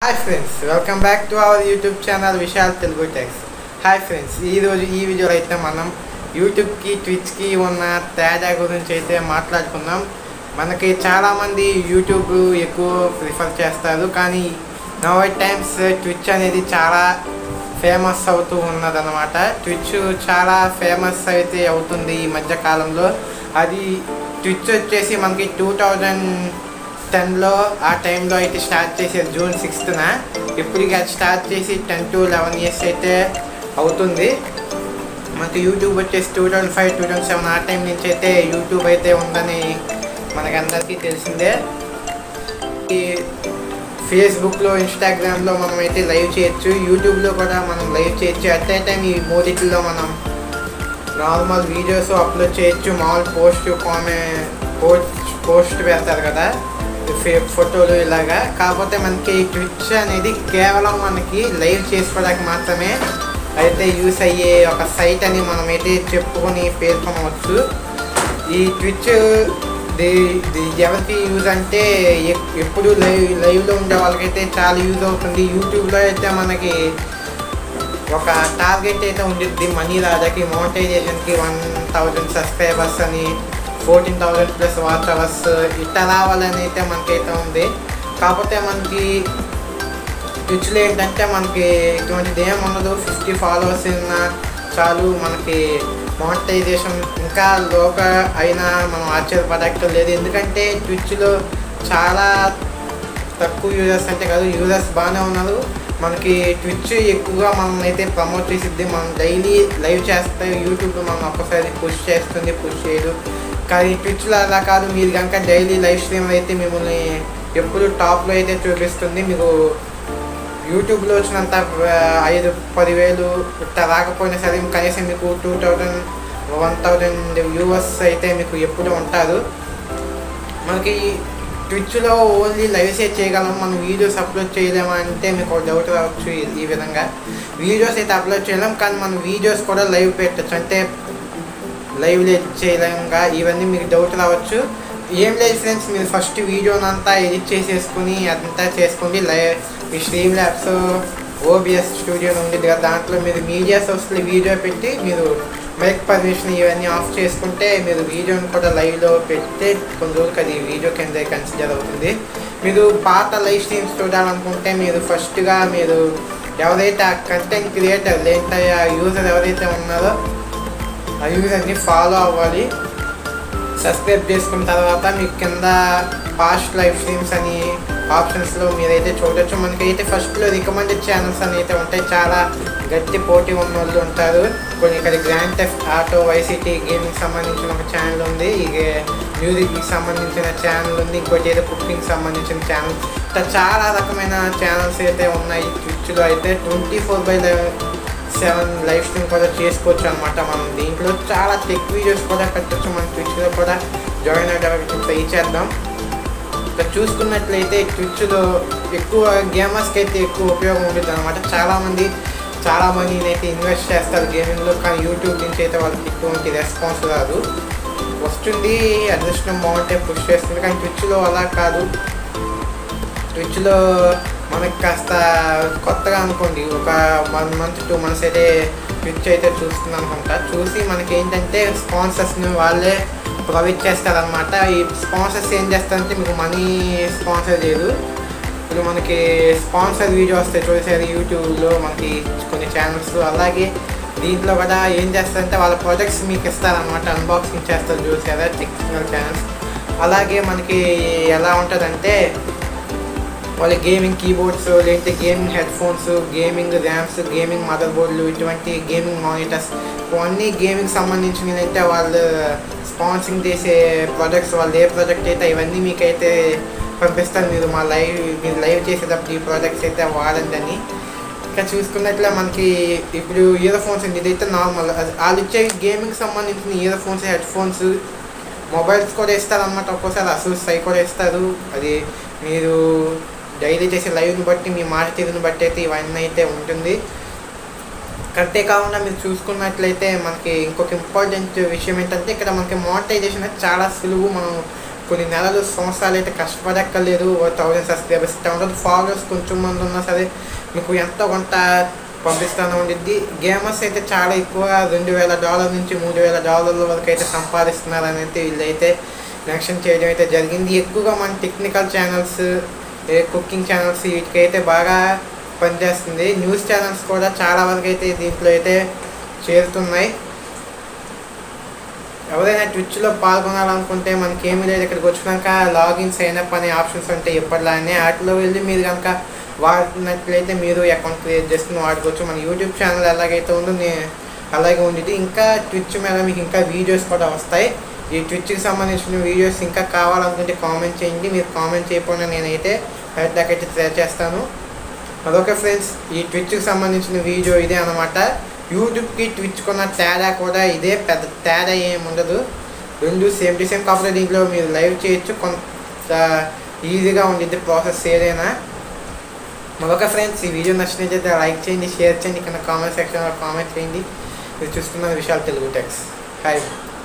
hi friends welcome back to our YouTube channel Vishal Telugu techs hi friends ఈరోజు ఈ వీడియోలో అయితే మనం యూట్యూబ్కి ట్విచ్కి ఉన్న తేడా గురించి అయితే మాట్లాడుకుందాం మనకి చాలామంది యూట్యూబ్ ఎక్కువ ప్రిఫర్ చేస్తారు కానీ నోవైట్ టైమ్స్ ట్విచ్ అనేది చాలా ఫేమస్ అవుతూ ఉన్నదన్నమాట ట్విచ్ చాలా ఫేమస్ అయితే అవుతుంది ఈ మధ్య కాలంలో అది ట్విచ్ వచ్చేసి మనకి టూ థౌజండ్ టెన్లో ఆ టైంలో అయితే స్టార్ట్ చేసేది జూన్ సిక్స్త్న ఇప్పటికి అది స్టార్ట్ చేసి టెన్ టు లెవెన్ ఇయర్స్ అయితే అవుతుంది మనకి యూట్యూబ్ వచ్చేసి two thousand five two thousand seven ఆ టైం నుంచి అయితే యూట్యూబ్ అయితే ఉందని మనకందరికీ తెలిసిందే ఈ ఫేస్బుక్లో ఇన్స్టాగ్రామ్లో మనం అయితే లైవ్ చేయొచ్చు యూట్యూబ్లో కూడా మనం లైవ్ చేయొచ్చు అట్ ఏ టైం ఈ మూడిట్లో మనం నార్మల్ వీడియోస్ అప్లోడ్ చేయొచ్చు మామూలు పోస్ట్ కామెంట్ పోస్ట్ పోస్ట్ పెడతారు కదా ఫే- ఫోటోలు ఇలాగా కాకపోతే మనకి ట్విచ్ అనేది కేవలం మనకి లైవ్ చేసుకోవడానికి మాత్రమే అయితే యూస్ అయ్యే ఒక సైట్ అని మనం అయితే చెప్పుకొని పేర్కొనవచ్చు ఈ ట్విచ్ ది ది ఎవరికి యూజ్ అంటే ఎప్- ఎప్పుడు లైవ్ లైవ్లో ఉండే వాళ్ళకైతే చాలా యూజ్ అవుతుంది యూట్యూబ్లో అయితే మనకి ఒక టార్గెట్ అయితే ఉండిద్ది మనీ రాజాకి మోనిటైజేషన్కి వన్ థౌజండ్ సబ్స్క్రైబర్స్ అని fourteen thousand plus watch hours ఇట్లా రావాలని అయితే మనకైతే ఉంది కాకపోతే మనకి ట్విచ్లో ఏంటంటే మనకి ఇటువంటిది ఏం ఉండదు ఫిఫ్టీ ఫాలోవర్స్ అయినా చాలు మనకి మోనిటైజేషన్ ఇంకా లోక అయినా మనం ఆశ్చర్యపడక్కర్లేదు ఎందుకంటే ట్విచ్లో చాలా తక్కువ యూజర్స్ అంటే కాదు యూజర్స్ బాగానే ఉన్నారు మనకి ట్విచ్ ఎక్కువగా మనం అయితే ప్రమోట్ చేసిద్ది మనం డైలీ లైవ్ చేస్తే యూట్యూబ్ మనం ఒక్కసారి పుష్ చేస్తుంది పుష్ చేయదు కానీ ట్విచ్లో అలా కాదు మీరు కనుక డైలీ లైవ్ స్ట్రీమ్ అయితే మిమ్మల్ని ఎప్పుడు టాప్లో అయితే చూపిస్తుంది మీకు యూట్యూబ్లో వచ్చినంత ఆ, ఐదు పదివేలు ఇట్లా రాకపోయినా సరే కనీసం మీకు two thousand one thousand viewers అయితే మీకు ఎప్పుడు ఉంటారు మనకి ట్విచ్లో ఓన్లీ లైవ్సే చేయగలం మనం వీడియోస్ అప్లోడ్ చేయలేమా అంటే మీకు ఒక డౌట్ రావచ్చు ఈ- ఈ విధంగా వీడియోస్ అయితే అప్లోడ్ చేయలేం కానీ మనం వీడియోస్ కూడా లైవ్ పెట్టచ్చు అంటే లైవ్ చేయలేంగా ఇవన్నీ మీకు డౌట్ రావచ్చు ఏం లేదు ఫ్రెండ్స్ మీరు ఫస్ట్ వీడియోనంతా ఎడిట్ చేసేసుకుని అదంతా చేసుకోండి లైవ్ మీ స్ట్రీమ్ ల్యాబ్స్ ఓబిఎస్ స్టూడియో ఉంది కదా దాంట్లో మీరు మీడియా సోర్స్లో వీడియో పెట్టి మీరు మైక్ పర్మిషన్ ఇవన్నీ ఆఫ్ చేసుకుంటే మీరు వీడియోని కూడా లైవ్లో పెడితే కొన్ని రోజులకి అది వీడియో కింద కన్సిడర్ అవుతుంది మీరు పాత లైవ్ స్ట్రీమ్స్ చూడాలనుకుంటే మీరు ఫస్ట్గా మీరు ఎవరైతే ఆ కంటెంట్ క్రియేటర్ లేదంటే ఆ యూజర్ ఎవరైతే ఉన్నారో ఆ యూజర్ని ఫాలో అవ్వాలి సబ్స్క్రైబ్ చేసుకున్న తర్వాత మీకు కింద పాస్ట్ లైవ్ స్ట్రీమ్స్ అని ఆప్షన్స్లో మీరైతే చూడొచ్చు మనకైతే ఫస్ట్లో రికమెండెడ్ ఛానల్స్ అని అయితే ఉంటాయి చాలా గట్టి పోటీ ఉన్న వాళ్ళు ఉంటారు కొన్ని ఇక్కడ grand theft auto vice city gaming సంబంధించిన ఒక ఛానల్ ఉంది ఇక మ్యూజిక్కి సంబంధించిన ఛానల్ ఉంది ఇంకోటి ఏదో కుకింగ్ సంబంధించిన ఛానల్ ఇట్లా చాలా రకమైన ఛానల్స్ అయితే ఉన్నాయి ట్విచ్లో అయితే twenty four by seven live stream కూడా చేసుకోవచ్చు అనమాట మనం దీంట్లో చాలా టెక్ వీడియోస్ కూడా పెట్టచ్చు మన ట్విచ్లో కూడా జాయిన్ అవ్వడానికి ట్రై చేద్దాం ఇక్కడ చూసుకున్నట్లయితే ట్విచ్లో ఎక్కువ గేమర్స్కి అయితే ఎక్కువ ఉపయోగం ఉంటుంది అనమాట చాలామంది చాలా మంది అయితే ఇన్వెస్ట్ చేస్తారు గేమింగ్లో కానీ యూట్యూబ్ నుంచి అయితే వాళ్ళకి ఎటువంటి రెస్పాన్స్ రాదు వస్తుంది అదృష్టం బాగుంటే పుష్ చేస్తుంది కానీ ట్విచ్లో అలా కాదు ట్విచ్లో మనకి కాస్త కొత్తగా అనుకోండి ఒక వన్ మంత్ టూ మంత్స్ అయితే ట్విచ్ అయితే చూస్తుంది అనుకుంటా చూసి మనకి ఏంటంటే స్పాన్సర్స్ని వాళ్ళే ప్రొవైడ్ చేస్తారనమాట ఈ స్పాన్సర్స్ ఏం చేస్తారంటే మీకు మనీ స్పాన్సర్ చేయదు ఇప్పుడు మనకి స్పాన్సర్ వీడియో వస్తాయి చూసారు యూట్యూబ్లో మనకి కొన్ని ఛానల్స్ అలాగే దీంట్లో కూడా ఏం చేస్తారంటే వాళ్ళ ప్రాజెక్ట్స్ మీకు ఇస్తారనమాట అన్బాక్సింగ్ చేస్తారు చూసారా టెక్నికల్ ఛానల్స్ అలాగే మనకి ఎలా ఉంటుందంటే వాళ్ళ గేమింగ్ కీబోర్డ్స్ లేదంటే gaming headphones gaming RAMs gaming మదర్ బోర్డులు ఇటువంటి గేమింగ్ మానిటర్స్ ఇవన్నీ గేమింగ్ సంబంధించినవి అయితే వాళ్ళు స్పాన్సింగ్ చేసే ప్రాజెక్ట్స్ వాళ్ళు ఏ ప్రాజెక్ట్ అయితే ఇవన్నీ మీకైతే పంపిస్తారు మీరు మా లైవ్ మీరు లైవ్ చేసేటప్పుడు ఈ ప్రాజెక్ట్స్ అయితే వాడండి అని ఇంకా చూసుకున్నట్లే మనకి ఇప్పుడు ఇయర్ ఫోన్స్ ఉంది ఇదైతే నార్మల్ వాళ్ళు ఇచ్చే గేమింగ్ సంబంధించిన earphones headphones mobiles కూడా ఇస్తారన్నమాట ఒక్కోసారి అసలు సై కూడా ఇస్తారు అది మీరు డైలీ చేసే లైవ్ని బట్టి మీ మాట తీరుని బట్టి అయితే ఇవన్నీ అయితే ఉంటుంది కరెక్టే కాకుండా మీరు చూసుకున్నట్లయితే మనకి ఇంకొక ఇంపార్టెంట్ విషయం ఏంటంటే ఇక్కడ మనకి మోనిటైజేషన్ అయితే చాలా సులువు మనం కొన్ని నెలలు సంవత్సరాలు అయితే కష్టపడక్కర్లేదు థౌజండ్ సబ్స్క్రైబర్స్ థౌసండ్ ఫాలోవర్స్ కొంచెం మంది ఉన్నా సరే మీకు ఎంతో కొంత పంపిస్తాను ఉండిద్ది గేమర్స్ అయితే చాలా ఎక్కువ రెండు వేల డాలర్ నుంచి మూడు వేల డాలర్ల వరకు అయితే సంపాదిస్తున్నారని అయితే వీళ్ళైతే మెన్షన్ చేయడం అయితే జరిగింది ఎక్కువగా మన టెక్నికల్ ఛానల్స్ కుకింగ్ ఛానల్స్ వీటికైతే బాగా పనిచేస్తుంది న్యూస్ ఛానల్స్ కూడా చాలా వరకు అయితే దీంట్లో అయితే చేరుతున్నాయి ఎవరైనా ట్విచ్లో పాల్గొనాలనుకుంటే మనకి ఏమీ లేదు ఇక్కడికి వచ్చినాక లాగిన్ సైన్ అప్ అనే ఆప్షన్స్ ఉంటాయి ఎప్పటిలానే వాటిలో వెళ్ళి మీరు కనుక వాడినట్లయితే మీరు అకౌంట్ క్రియేట్ చేసుకుని వాడుకోవచ్చు మన యూట్యూబ్ ఛానల్ ఎలాగైతే ఉందో నే- అలాగే ఉండేది ఇంకా ట్విచ్ మీద మీకు ఇంకా వీడియోస్ కూడా వస్తాయి ఈ ట్విచ్కి సంబంధించిన వీడియోస్ ఇంకా కావాలనుకుంటే కామెంట్ చేయండి మీరు కామెంట్ చేయకుండా నేనైతే హెడ్ దాకా అయితే ట్రై చేస్తాను అదొక ఫ్రెండ్స్ ఈ ట్విచ్కి సంబంధించిన వీడియో ఇదే అనమాట యూట్యూబ్కి ట్విచ్కి ఉన్న తేడా కూడా ఇదే పెద్ద తేడా ఏం ఉండదు రెండు సేమ్ టు సేమ్ కాకపోతే దీంట్లో మీరు లైవ్ చేయొచ్చు కొంత ఈజీగా ఉండిద్ది ప్రాసెస్ ఏదైనా మరొక ఫ్రెండ్స్ ఈ వీడియో నచ్చినట్లయితే లైక్ చేయండి షేర్ చేయండి కింద కామెంట్ సెక్షన్లో కామెంట్ చేయండి మీరు చూస్తున్న విషయాలు తెలుగు టెక్స్ హాయ్